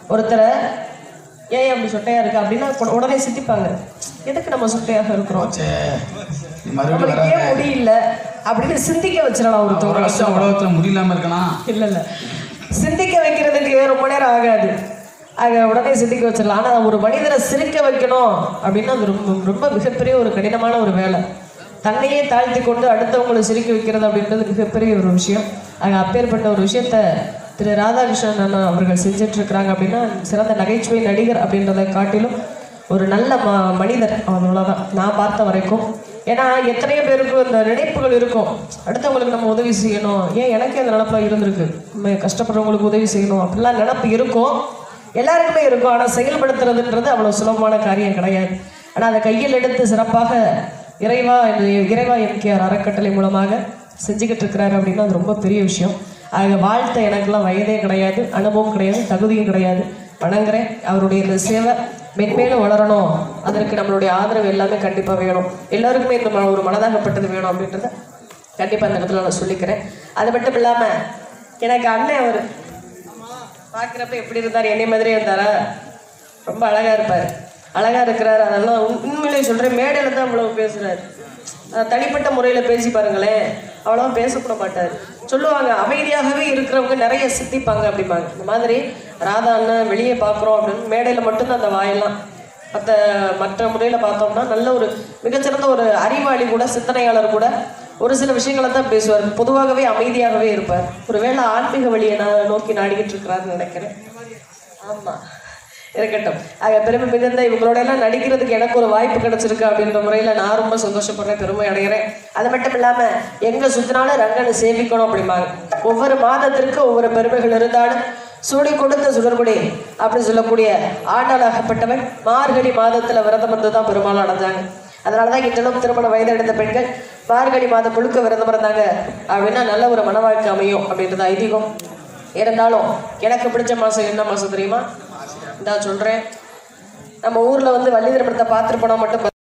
ஒருத்தரை ஏன் அப்படி சொட்டையா இருக்கு அப்படின்னா உட- உடனே சித்திப்பாங்க எதுக்கு நம்ம சொட்டையாக இருக்கிறோம் சே மறுபடியும் நம்மளுக்கு வராத ஏன் முடியல அப்படின்னு சிந்திக்க வச்சிடலாம் ஒரு ஒருத்தவங்க வருஷம் உலகத்துல முடியலாம இருக்கலாம் இல்ல இல்ல சிந்திக்க வைக்கிறதுக்கு ரொம்ப நேரம் ஆகாது ஆக உடனே சிந்திக்க வச்சிடலாம் ஆனா ஒரு மனிதரை சிரிக்க வைக்கணும் அப்படின்னா அது ரொம்ப ரொம்ப மிகப்பெரிய ஒரு கடினமான ஒரு வேலை தன்னையே தாழ்த்தி கொண்டு அடுத்தவங்களை சிரிக்க வைக்கிறது அப்படின்றது மிகப்பெரிய ஒரு விஷயம் ஆக அப்பேற்பட்ட ஒரு விஷயத்த திரு ராதாகிருஷ்ணன் அண்ணா அவர்கள் செஞ்சுட்டு இருக்கிறாங்க அப்படின்னா சிறந்த நகைச்சுவை நடிகர் அப்படின்றத காட்டிலும் ஒரு நல்ல ம மனிதர் அவ்வளோதான் நான் பார்த்த வரைக்கும் ஏன்னா எத்தனையோ பேருக்கு இந்த நினைப்புகள் இருக்கும் அடுத்தவங்களுக்கு நம்ம உதவி செய்யணும் ஏன் எனக்கே அந்த நினப்பில் இருந்திருக்கு நம்ம கஷ்டப்படுறவங்களுக்கு உதவி செய்யணும் அப்படிலாம் நினப்பு இருக்கும் எல்லாருக்குமே இருக்கும் ஆனால் செயல்படுத்துறதுன்றது அவ்வளோ சுலபமான காரியம் கிடையாது ஆனால் அதை கையில் எடுத்து சிறப்பாக இறைவா இந்த- இறைவா எம்கேஆர் அறக்கட்டளை மூலமாக செஞ்சுக்கிட்டு இருக்கிறாரு அப்படின்னா அது ரொம்ப பெரிய விஷயம் ஆக வாழ்த்த எனக்கெல்லாம் வயதே கிடையாது அனுபவம் கிடையாது தகுதியும் கிடையாது வணங்குறேன் அவருடைய இந்த சேவை மென்மேலும் வளரணும் அதற்கு நம்மளுடைய ஆதரவு எல்லாமே கண்டிப்பாக வேணும் எல்லாருக்குமே இந்த ம- ஒரு மனதாகப்பட்டது வேணும் அப்படின்றத கண்டிப்பாக அந்த இடத்துல நான் சொல்லிக்கிறேன் அது மட்டும் இல்லாமல் எனக்கு அண்ணன் அவர் பார்க்குறப்ப எப்படி இருந்தார் என்னை மாதிரியே இருந்தாரா ரொம்ப அழகாக இருப்பார் அழகாக இருக்கிறாரு அதெல்லாம் உண்- உண்மையிலேயே சொல்கிறேன் மேடையில் தான் அவ்வளோ பேசுகிறாரு தனிப்பட்ட முறையில் பேசி பாருங்களேன் அவ்வளோவா பேசக்கூட மாட்டார் சொல்லுவாங்க அமைதியாகவே இருக்கிறவங்க நிறைய சித்திப்பாங்க அப்படிம்பாங்க இந்த மாதிரி ராதா அண்ணன் வெளியே பார்க்குறோம் அப்படின்னு மேடையில் மட்டும்தான் அந்த வாயெல்லாம் மற்ற மற்ற முறையில் பார்த்தோம்னா நல்ல ஒரு மிகச்சிறந்த ஒரு அறிவாளி கூட சிந்தனையாளர் கூட ஒரு சில விஷயங்களை தான் பேசுவார் பொதுவாகவே அமைதியாகவே இருப்பார் ஒருவேளை ஆன்மீக வழியை நான் நோக்கி நாடிக்கிட்டு இருக்கிறாருன்னு நினைக்கிறேன் ஆமா இருக்கட்டும் ஆக பெருமை மிகுந்த இவங்களோட எல்லாம் நடிக்கிறதுக்கு எனக்கு ஒரு வாய்ப்பு கிடைச்சிருக்கு அப்படின்ற முறையில நான் ரொம்ப சந்தோஷப்படுறேன் பெருமை அடைகிறேன் அது மட்டும் இல்லாம எங்க சுத்தினாலும் ரங்கனை சேவிக்கணும் அப்படிம்பாங்க ஒவ்வொரு மாதத்திற்கு ஒவ்வொரு பெருமைகள் இருந்தாலும் சூடி கொடுத்த சுடர்குடி அப்படின்னு சொல்லக்கூடிய ஆண்டாளாகப்பட்டவன் மார்கழி மாதத்துல விரதம் வந்து தான் பெருமாள் அடைஞ்சாங்க அதனாலதான் இட்டனும் திருமண வயது எடுத்த பெண்கள் மார்கழி மாதம் முழுக்க விரதம் இருந்தாங்க அப்படின்னா நல்ல ஒரு மன வாழ்க்கை அமையும் அப்படின்றது ஐதீகம் இருந்தாலும் எனக்கு பிடிச்ச மாசம் என்ன மாசம் தெரியுமா இந்தா சொல்றேன் நம்ம ஊர்ல வந்து வள்ளி திருமணத்தை பார்த்துட்டு போனா மட்டும்